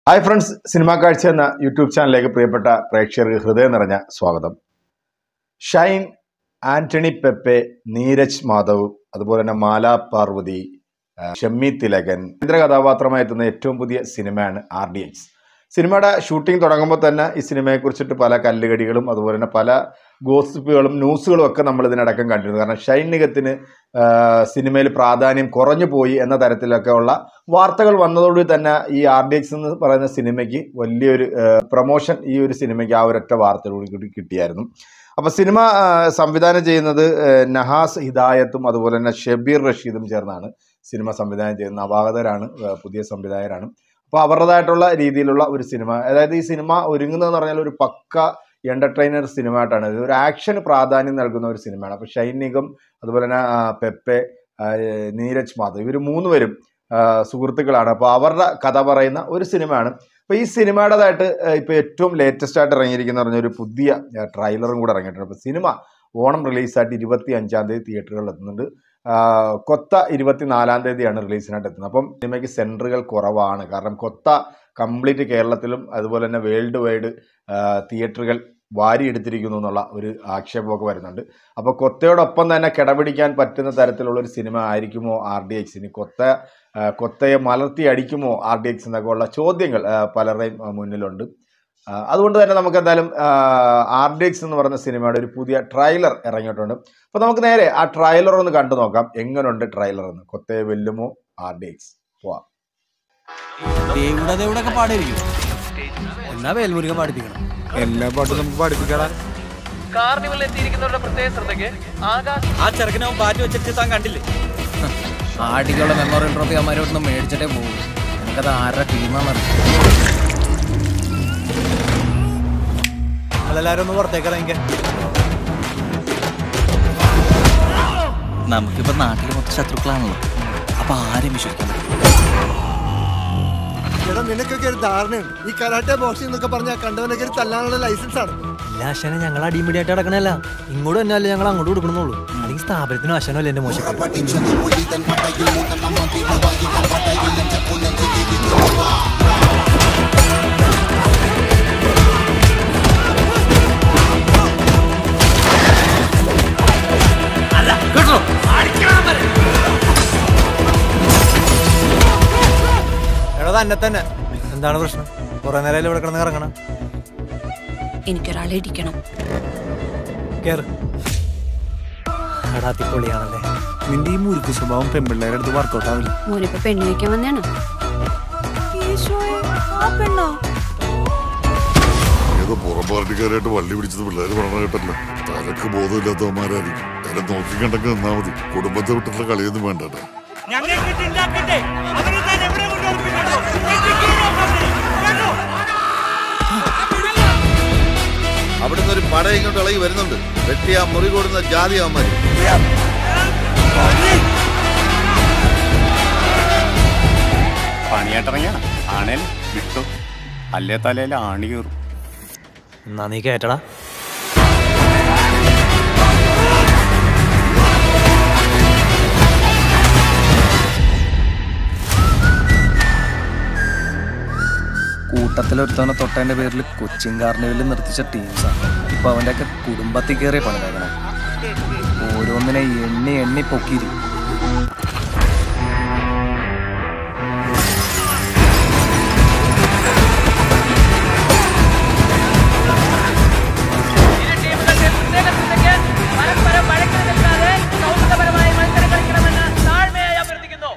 hi friends cinema കാഴ്ച എന്ന YouTube ചാനലിലേക്ക് പ്രിയപ്പെട്ട പ്രേക്ഷകർക്ക് ഹൃദയം നിറഞ്ഞ സ്വാഗതം ഷൈൻ ആന്റണി പെപ്പെ നീരജ് മാധവ് അതുപോലെ തന്നെ മാല പാർവതി ആ, ഷമ്മി തിലകൻ കേന്ദ്ര കഥാപാത്രമായി എത്തുന്ന ഏറ്റവും പുതിയ സിനിമയാണ് ആർ ഡി എക്സ് സിനിമയുടെ ഷൂട്ടിംഗ് തുടങ്ങുമ്പോൾ തന്നെ ഈ സിനിമയെക്കുറിച്ചിട്ട് പല കല്ലുകടികളും അതുപോലെ തന്നെ പല ഗോസിപ്പുകളും ന്യൂസുകളും ഒക്കെ നമ്മൾ ഇതിനടക്കം കണ്ടിരുന്നു കാരണം ഷൈൻ നിഗത്തിന് സിനിമയിൽ പ്രാധാന്യം കുറഞ്ഞു പോയി എന്ന തരത്തിലൊക്കെ ഉള്ള വാർത്തകൾ വന്നതോടുകൂടി തന്നെ ഈ ആർ ഡി എക്സ് എന്ന് പറയുന്ന സിനിമയ്ക്ക് വലിയൊരു പ്രൊമോഷൻ ഈ ഒരു സിനിമയ്ക്ക് ആ ഒരൊറ്റ വാർത്തയോട് കൂടി കിട്ടിയായിരുന്നു അപ്പോൾ സിനിമ ആ, സംവിധാനം ചെയ്യുന്നത് ആ, നഹാസ് ഹിദായത്തും അതുപോലെ തന്നെ ഷബീർ റഷീദും ചേർന്നാണ് സിനിമ സംവിധാനം ചെയ്യുന്നത് നവാഗതരാണ് ആ, പുതിയ സംവിധായകരാണ് അപ്പോൾ അവരുടേതായിട്ടുള്ള രീതിയിലുള്ള ഒരു സിനിമ അതായത് ഈ സിനിമ ഒരുങ്ങുന്നതെന്ന് പറഞ്ഞാൽ ഒരു പക്ക എൻ്റർടൈനർ സിനിമ ആയിട്ടാണ് ഇത് ഒരു ആക്ഷന് പ്രാധാന്യം നൽകുന്ന ഒരു സിനിമയാണ് അപ്പോൾ ഷൈനികം അതുപോലെ തന്നെ ആ, പെപ്പെ ആ, നീരജ് മാധവ് ഇവർ മൂന്നുപേരും ആ, സുഹൃത്തുക്കളാണ് അപ്പോൾ അവരുടെ കഥ പറയുന്ന ഒരു സിനിമയാണ് അപ്പോൾ ഈ സിനിമയുടേതായിട്ട് ഇപ്പോൾ ഏറ്റവും ലേറ്റസ്റ്റ് ആയിട്ട് ഇറങ്ങിയിരിക്കുന്ന പറഞ്ഞ ഒരു പുതിയ ആ, ട്രailer കൂടെ ഇറങ്ങിയിട്ടുണ്ട് അപ്പോൾ സിനിമ ഓണം റിലീസായിട്ട് ഇരുപത്തി അഞ്ചാം തീയതി തിയേറ്ററുകളിൽ എത്തുന്നുണ്ട് ആ, കൊത്ത ഇരുപത്തിനാലാം തീയതിയാണ് റിലീസിനായിട്ട് എത്തുന്നത് അപ്പം സിനിമയ്ക്ക് സെൻറ്ററുകൾ കുറവാണ് കാരണം കൊത്ത കംപ്ലീറ്റ് കേരളത്തിലും അതുപോലെ തന്നെ വേൾഡ് വൈഡ് തിയേറ്ററുകൾ വാരിയെടുത്തിരിക്കുന്നു എന്നുള്ള ഒരു ആക്ഷേപമൊക്കെ വരുന്നുണ്ട് അപ്പോൾ കൊത്തയോടൊപ്പം തന്നെ കിടപിടിക്കാൻ പറ്റുന്ന തരത്തിലുള്ള ഒരു സിനിമ ആയിരിക്കുമോ ആർ ഡി എക്സ് ഇനി കൊത്ത ആ, കൊത്തയെ മലർത്തി അടിക്കുമോ ആർ ഡി എക്സ് എന്നൊക്കെ ഉള്ള ചോദ്യങ്ങൾ ആ, പലരുടെയും ആ, മുന്നിലുണ്ട് ആ, അതുകൊണ്ട് തന്നെ നമുക്ക് എന്തായാലും ആർ ഡി എക്സ് എന്ന് പറയുന്ന സിനിമയുടെ ഒരു പുതിയ ട്രailer ഇറങ്ങിയിട്ടുണ്ട് അപ്പോൾ നമുക്ക് നേരെ ആ ട്രailer ഒന്ന് കണ്ടു നോക്കാം എങ്ങനെയുണ്ട് ട്രailer എന്ന് കൊത്തയെ വെല്ലുമോ ആർ ഡി എക്സ് പോവാം ദേവിടെ ദേവിടൊക്കെ പാടിയിരിക്കും എന്നാ വേൽമുരുകൻ പാടിപ്പിക്കണം എല്ലാ പാട്ടും നമുക്ക് പഠിപ്പിക്കടാ കാർണിവലിൽ എത്തിയിരിക്കുന്നവരുടെ പ്രത്യേക ശ്രദ്ധയ്ക്ക് ആകാശ് ആ ചെറുക്കനെ അവൻ പാറ്റ് വെച്ചിട്ട് താൻ കണ്ടില്ലേ ആടിക്കുള്ള മെമ്മോറിയൽ ട്രോഫി അമ്മമാരോടൊന്നും മേടിച്ചിട്ടേ പോകും എനിക്കത് ആരുടെ ടീമാണെന്ന് അതെല്ലാരും ഒന്ന് പുറത്തേക്ക് ഇറങ്ങിക്കാൻ നമുക്കിപ്പോ നാട്ടില് മൊത്തം ശത്രുക്കളാണല്ലോ അപ്പൊ ആരും വിശ്വസിക്കാൻ പറ്റില്ല എടാ നിനക്കൊക്കെ ഒരു ധാരണയുണ്ട് ഈ കരാട്ടെ ബോക്സിംഗ് എന്നൊക്കെ പറഞ്ഞാൽ കണ്ടവനൊക്കെ ഒരു തല്ലാനുള്ള ലൈസൻസ് ആണ് എല്ലാ അശനെ ഞങ്ങൾ അടിമടിയായിട്ട് നടക്കണല്ല ഇങ്ങോട്ട് തന്നെ അല്ലേ ഞങ്ങൾ അങ്ങോട്ട് കൊടുക്കണമെന്നുള്ളൂ അല്ലെങ്കിൽ സ്ഥാപനത്തിനും അശനല്ലേ എന്റെ മോശം എടാ തന്നെ തന്നെ എന്താണ് പ്രശ്നം കുറെ നേരം ഇവിടെ കിടന്ന് ഇറങ്ങണം എനിക്കൊരാളെ ഇടിക്കണം കേറ് കടാത്തിപ്പൊളിയാണല്ലേ നിന്റെ ഈ മുരുക്ക് സ്വഭാവം പെൺപിള്ളേരുടെ അടുത്ത് വർക്കൗട്ട് ആവില്ല മോനിപ്പോ പെണ്ണു വയ്ക്കാൻ വന്നാണ് ഏതോ പുറം പാർട്ടിക്കാരായിട്ട് വള്ളി പിടിച്ചത് പിള്ളേർ പറഞ്ഞ കേട്ടല്ലോ തലക്ക് ബോധമില്ലാത്തവന്മാരായിരിക്കും തല നോക്കി കണ്ടൊക്കെ നിന്നാ മതി കുടുംബത്തെ വിട്ടിട്ടുള്ള കളിയൊന്നും വേണ്ട കേട്ടോ അവിടുന്ന് ഒരു പട ഇങ്ങോട്ട് ഇളകി വരുന്നുണ്ട് വെട്ടിയ മുറി കൂടുന്ന ജാതി അവന്മാര് പണിയായിട്ടിറങ്ങിയ ആണേൽ വിട്ടു അല്ലേ തലയിൽ ആണി കയറും എന്നാ നീ കേട്ടടാ കൂട്ടത്തിലൊരുത്തവണ തൊട്ടതിന്റെ പേരിൽ കൊച്ചിൻ കാർണിവലിൽ നിർത്തിച്ച ടീംസാണ് ഇപ്പൊ അവന്റെ ഒക്കെ കുടുംബത്തിൽ കയറിയ പണിതേക്കണം ഓരോന്നിനെ എണ്ണി എണ്ണി പൊക്കിയിരിക്കും ഇരു ടീമുകളുടെ പ്രത്യേക ശ്രദ്ധയ്ക്ക് പരസ്പരം വഴക്കിൽ നിൽക്കാതെ സൗഹൃദപരമായ മത്സരം കളിക്കണമെന്ന് താഴ്മയായി അഭ്യർത്ഥിക്കുന്നു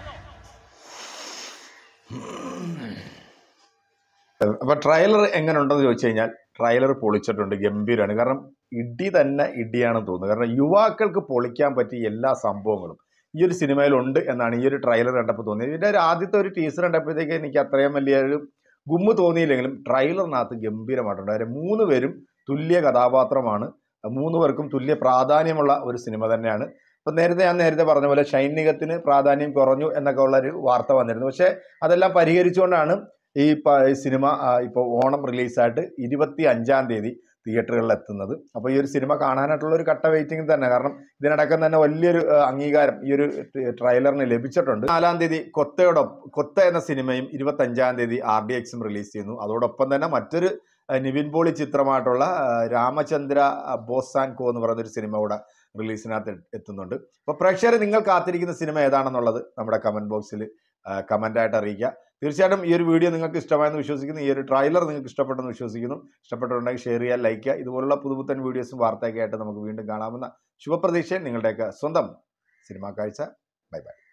അപ്പോൾ ട്രailer എങ്ങനെ ഉണ്ടെന്ന് ചോദിച്ചു കഴിഞ്ഞാൽ ട്രailer പൊളിച്ചിട്ടുണ്ട് ഗംഭീരമാണ് കാരണം ഇടി തന്നെ ഇടിയാണെന്ന് തോന്നുന്നു കാരണം യുവാക്കൾക്ക് പൊളിക്കാൻ പറ്റിയ എല്ലാ സംഭവങ്ങളും ഈ ഒരു സിനിമയിലുണ്ട് എന്നാണ് ഈ ഒരു ട്രailer കണ്ടപ്പോൾ തോന്നിയത് ഇതിൻ്റെ ഒരു ആദ്യത്തെ ഒരു ടീസർ കണ്ടപ്പോഴത്തേക്ക് എനിക്ക് അത്രയും വലിയ ഒരു ഗുമ്മ് തോന്നിയില്ലെങ്കിലും ട്രailerനകത്ത് ഗംഭീരമായിട്ടുണ്ട് കാര്യം മൂന്ന് പേരും തുല്യ കഥാപാത്രമാണ് മൂന്ന് പേർക്കും തുല്യ പ്രാധാന്യമുള്ള ഒരു സിനിമ തന്നെയാണ് ഇപ്പം നേരത്തെ ഞാൻ നേരത്തെ പറഞ്ഞ പോലെ സൈനികത്തിന് പ്രാധാന്യം കുറഞ്ഞു എന്നൊക്കെ ഉള്ള ഒരു വാർത്ത വന്നിരുന്നു പക്ഷേ അതെല്ലാം പരിഹരിച്ചുകൊണ്ടാണ് ഈ പ- ഈ സിനിമ ഇപ്പോൾ ഓണം റിലീസായിട്ട് ഇരുപത്തി അഞ്ചാം തീയതി തിയേറ്ററുകളിൽ എത്തുന്നത് അപ്പോൾ ഈ ഒരു സിനിമ കാണാനായിട്ടുള്ള ഒരു കട്ട വെയിറ്റിംഗ് തന്നെ കാരണം ഇതിനടക്കം തന്നെ വലിയൊരു ആ, അംഗീകാരം ഈ ഒരു ട്രെയിലറിന് ലഭിച്ചിട്ടുണ്ട് നാലാം തീയതി കൊത്തയോടൊപ്പം കൊത്ത എന്ന സിനിമയും ഇരുപത്തഞ്ചാം തീയതി ആർ ഡി എക്സും റിലീസ് ചെയ്യുന്നു അതോടൊപ്പം തന്നെ മറ്റൊരു ആ, നിവിൻ പോളി ചിത്രമായിട്ടുള്ള ആ, രാമചന്ദ്ര ആ, ബോസ് ആൻഡ് കോ എന്ന് പറയുന്ന ഒരു സിനിമ കൂടെ റിലീസിനകത്ത് എ- എത്തുന്നുണ്ട് അപ്പോൾ പ്രേക്ഷകർ നിങ്ങൾ കാത്തിരിക്കുന്ന സിനിമ ഏതാണെന്നുള്ളത് നമ്മുടെ കമൻറ്റ് ബോക്സിൽ കമൻ്റായിട്ട് അറിയിക്കുക തീർച്ചയായിട്ടും ഈ ഒരു വീഡിയോ നിങ്ങൾക്ക് ഇഷ്ടമായെന്ന് വിശ്വസിക്കുന്നു ഈ ഒരു ട്രailer നിങ്ങൾക്ക് ഇഷ്ടപ്പെട്ടെന്ന് വിശ്വസിക്കുന്നു ഇഷ്ടപ്പെട്ടിട്ടുണ്ടെങ്കിൽ ഷെയർ ചെയ്യുക ലൈക്ക് ചെയ്യുക ഇതുപോലുള്ള പുതുപുത്തൻ വീഡിയോസും വാർത്തയൊക്കെ ആയിട്ട് നമുക്ക് വീണ്ടും കാണാമെന്ന ശുഭപ്രതീക്ഷയിൽ നിങ്ങളുടെയൊക്കെ സ്വന്തം സിനിമാ കാഴ്ച ബൈ ബൈ